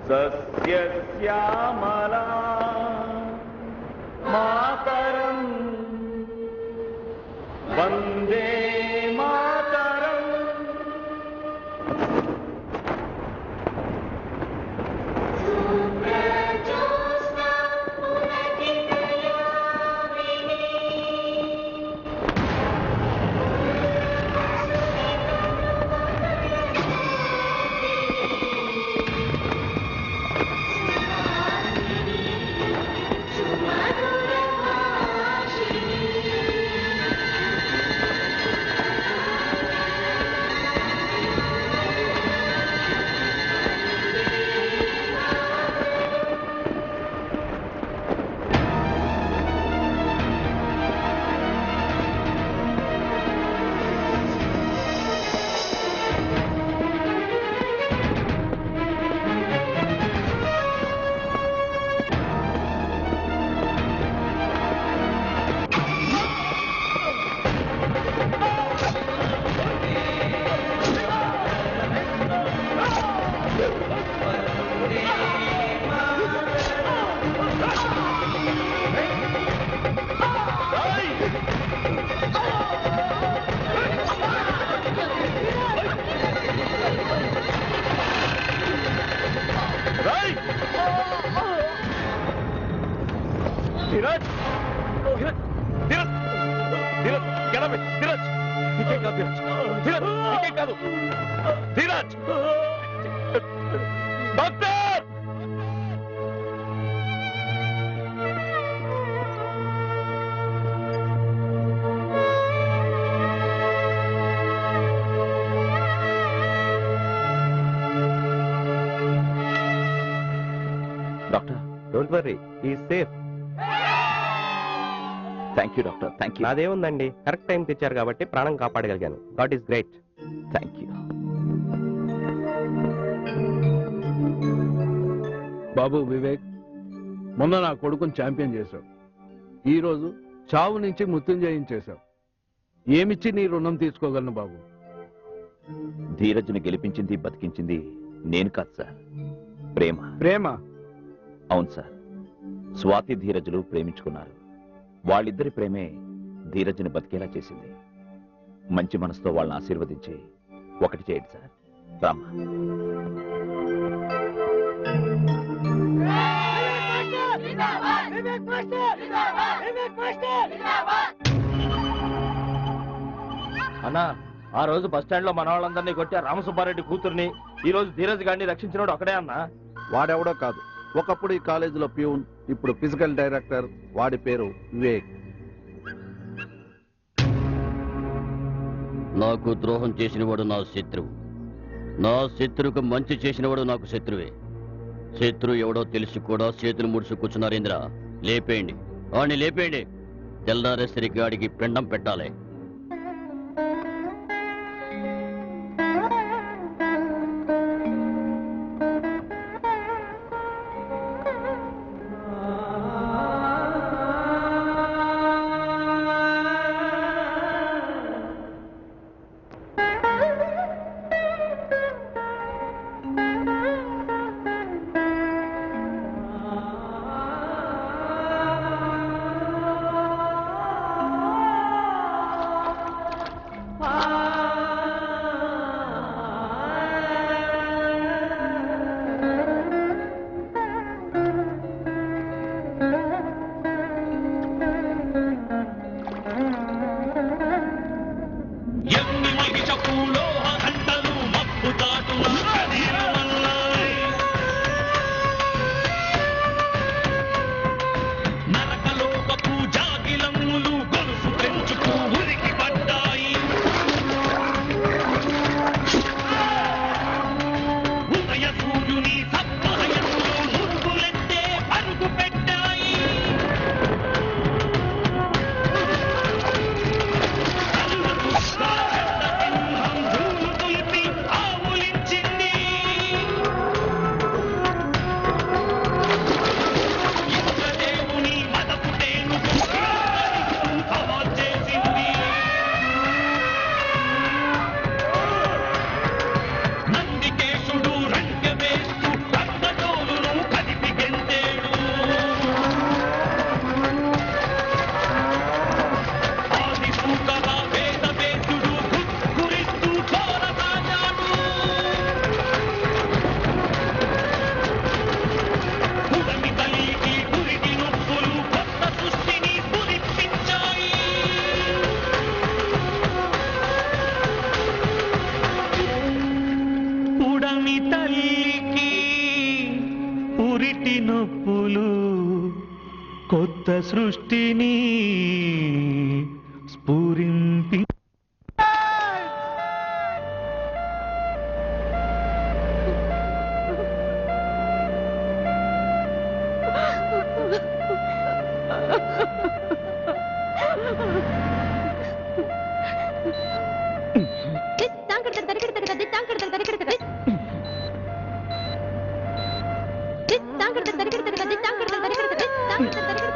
సస్యశ్యామలా మాతరం వందే మాతరం రాయ్ ధీరజ్ ధీరజ్ ధీరజ్ ధీరజ్ గెలవే ధీరజ్ నీకేం కాదు ధీరజ్ ధీరజ్ నీకేం కాదు Dheeraj doctor doctor don't worry ఈ safe thank you doctor thank you నాదేముందండి కరెక్ట్ టైం తెచ్చారు కాబట్టి ప్రాణం కాపాడగలిగాను god is great thank you బాబు వివేక్ మొన్న నా కొడుకుని ఛాంపియన్ చేశావు ఈ రోజు చావు నుంచి మృత్యుంజయం చేశావు ఏమిచ్చి నీ రుణం తీసుకోగలను బాబు ధీరజ్ని గెలిపించింది బతికించింది నేను కాదు సార్ ప్రేమ ప్రేమ అవును సార్ స్వాతి ధీరజులు ప్రేమించుకున్నారు వాళ్ళిద్దరి ప్రేమే ధీరజ్ని బతికేలా చేసింది మంచి మనసుతో వాళ్ళని ఆశీర్వదించి ఒకటి చేయండి సార్ రామా అన్నా ఆ రోజు బస్ స్టాండ్ లో మన వాళ్ళందరినీ కొట్టి ఆ రామసుబ్బారెడ్డి కూతుర్ని ఈ రోజు ధీరజ్ గారిని రక్షించినోడు ఒకడే అన్నా వాడెవడో కాదు ఒకప్పుడు ఈ కాలేజీలో ప్యూన్ ఇప్పుడు ఫిజికల్ డైరెక్టర్ వాడి పేరు వివేక్ నాకు ద్రోహం చేసినవాడు నా శత్రువు నా శత్రువుకు మంచి చేసినవాడు నాకు శత్రువే శత్రువు ఎవడో తెలిసి కూడా చేతులు ముడుచు కూర్చున్నారేంద్ర లేపేయండి వాడిని లేపేయండి తెల్లారేసరికి గాడికి పిండం పెట్టాలి కొత్త సృష్టిని స్ఫురింపి తాంకడ